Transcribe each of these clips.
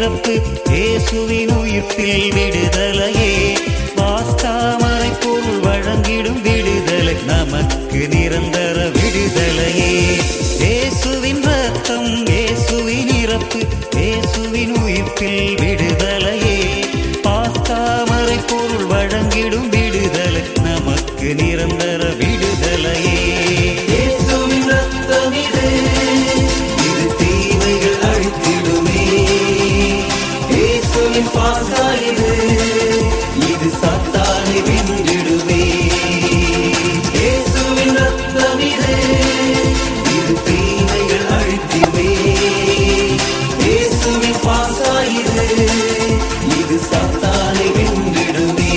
இறப்பு இயேசுவின் உயிர்ப்பில் விடுதலையே வாஸ்தாமரை பொருள் வழங்கிடும் விடுதலை நமக்கு நிரந்தர விடுதலையே இயேசுவின் ரத்தம் இயேசுவின் இறப்பு இயேசுவின் உயிர்ப்பில் விடுதலையே பாஸ்தாமரை பொருள் வழங்கிடும் விடுதலை நமக்கு நிரந்தர விடுதலையே இயேசுவின் ரத்தம் இது இது தீமைகள் அழித்திடுமே இயேசுவின் பாசா இது இது சத்தானை வென்றிடுமே இயேசுவின் ரத்தம் இது இது தீமைகள் அழித்திடுமே இயேசுவின் பாசா இது இது சத்தானை வென்றிடுமே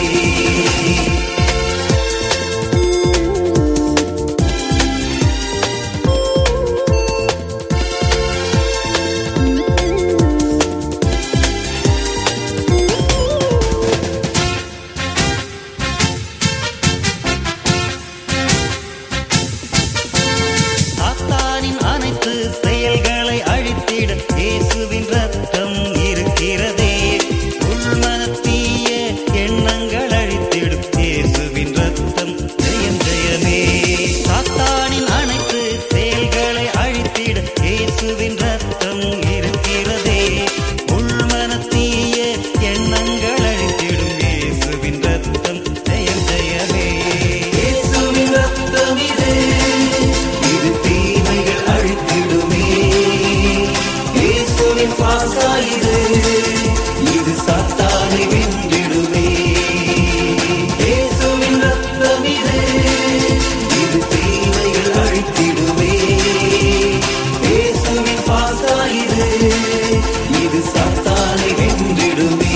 சாத்தானின் அனைத்து செயல்களை அழித்திட இயேசுவின் ரத்தம் இருக்கிறதே உள்மனத்தீய எண்ணங்கள் அழித்திடும் இயேசுவின் ரத்தம் ஜெயம் ஜெயமே சாத்தானின் அனைத்து செயல்களை அழித்திட இயேசுவின் ரத்தம் இருக்கிறதே உள்மனத்தீய எண்ணங்கள் அழித்திடும் இயேசுவின் ரத்தம் ஜெயம் ஜெயமே இயேசுவின் ரத்தம் இது இது தீமைகள் அழித்திடுமே இயேசுவின் பாசா இது இது சாத்தானை வென்றிடுமே இயேசுவின் ரத்தம் இது இது தீமைகள் அழித்திடுமே இயேசுவின் பாசா இது இது சாத்தானை வென்றிடுமே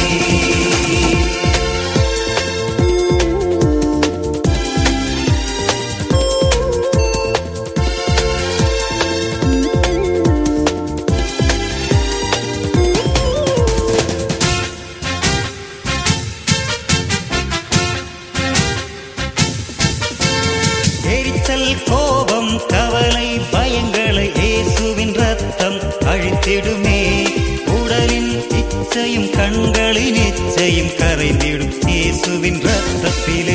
எரிச்சல் கோபம் கவலை பயங்களை இயேசுவின் ரத்தம் அழித்திடுமே உடலின் இச்சையும் கண்களின் இச்சையும் கரைந்திடும் இயேசுவின் ரத்தத்திலே